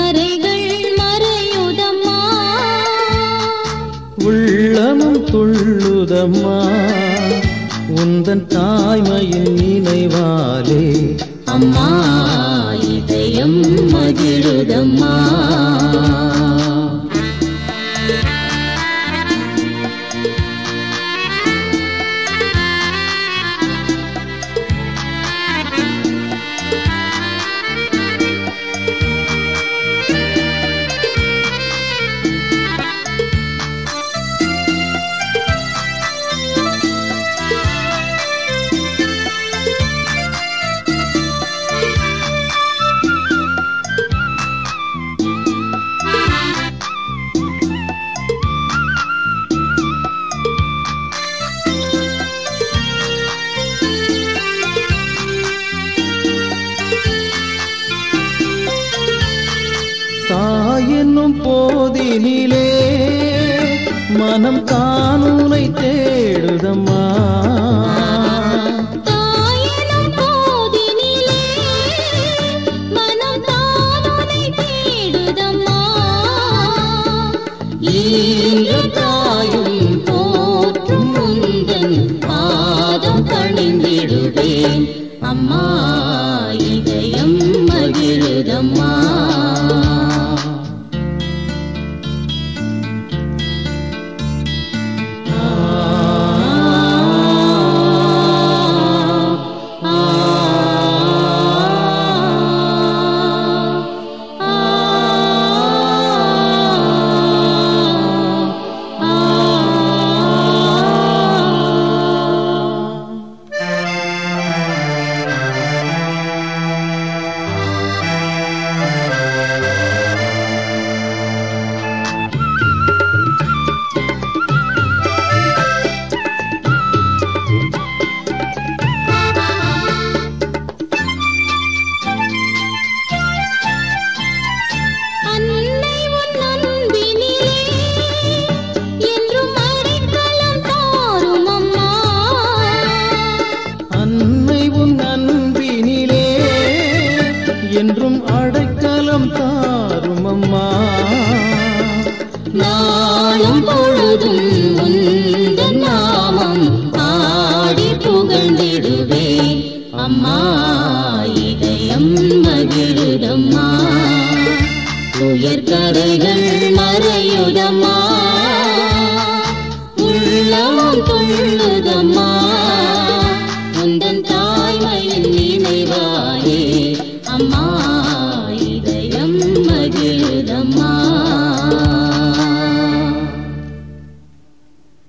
கரைகள் மறையுதம்மா உள்ளமும் துள்ளுதம்மா உந்தன் தாய்மையின் நினைவாலே அம்மா இதயம் மகிழுதம்மா தாயென்னும் போதினிலே மனம் காணூனை தேடுதம்மா தாயெனும் போதினிலே மனம் தானுனை தேடுதம்மா ஈன்று தாயும் போற்றும் முந்தன் பாதம் பணிந்திடுவேன் அம்மா இதயம் மகிழுதம்மா அன்னை உன் அன்பினிலே என்றும் அடைக்கலம் தாரும் அம்மா அன்னை உன் அன்பினிலே என்றும் அடைக்கலம் தாரும் அம்மா நாளும் பொழுதும் உந்தன் நாமம் ஆடி புகழ்ந்திடுவேன் அம்மா இதயம் மகிழுதம்மா உயர்கரைகள் மறையுதம்மா உள்ளமும் துள்ளுதம்மா